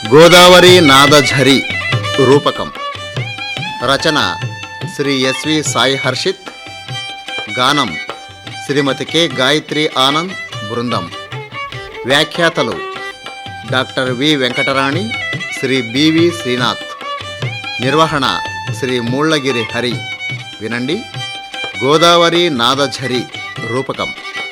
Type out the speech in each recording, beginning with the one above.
గోదావరి నాదఝరి రూపకం రచన శ్రీ ఎస్వి సాయి హర్షిత్ గానం శ్రీమతి కె గాయత్రి ఆనంద్ బృందం వ్యాఖ్యాతలు doctor V Venkatarani Shri B V Srinath నిర్వహణ శ్రీ మూళ్ళగిరి హరి వినండి గోదావరి నాదఝరి రూపకం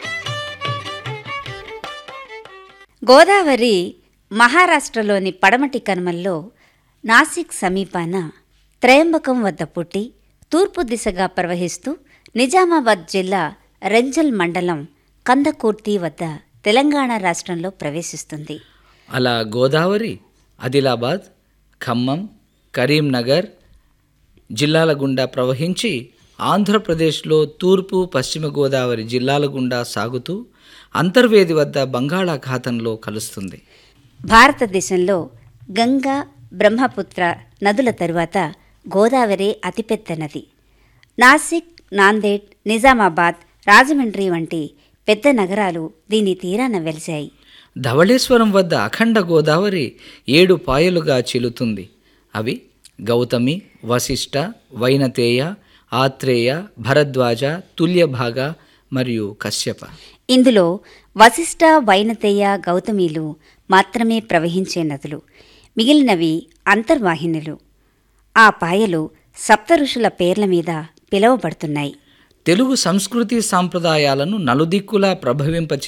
గోదావరి మహారాష్ట్రలోని పడమటి కనుమల్లో నాసిక్ సమీపాన త్రయంబకం వద్ద పుట్టి తూర్పు దిశగా ప్రవహిస్తూ నిజామాబాద్ జిల్లా రెంజల్ మండలం కందకూర్తి వద్ద తెలంగాణ రాష్ట్రంలో ప్రవేశిస్తుంది అలా గోదావరి ఆదిలాబాద్ ఖమ్మం కరీంనగర్ జిల్లాల గుండా ప్రవహించి ఆంధ్రప్రదేశ్లో తూర్పు పశ్చిమ గోదావరి జిల్లాల గుండా సాగుతూ అంతర్వేది వద్ద బంగాళాఖాతంలో కలుస్తుంది భారతదేశంలో గంగా బ్రహ్మపుత్ర నదుల తరువాత గోదావరి అతిపెద్ద నది నాసిక్ నాందేడ్ నిజామాబాద్ రాజమండ్రి వంటి పెద్ద నగరాలు దీని తీరాన వెలిశాయి ధవళేశ్వరం వద్ద అఖండ గోదావరి ఏడు పాయలుగా చిలుతుంది అవి గౌతమి వశిష్ట వైనతేయ ఆత్రేయ భరద్వాజ తుల్యభాగ మరియు కశ్యప ఇందులో వశిష్ట వైనతేయ గౌతమిలు మాత్రమే ప్రవహించే నదులు మిగిలినవి అంతర్వాహినులు ఆ పాయలు సప్త ఋషుల పేర్ల మీద పిలువబడుతున్నాయి తెలుగు సంస్కృతి సాంప్రదాయాలను నలుదిక్కులా ప్రభవింప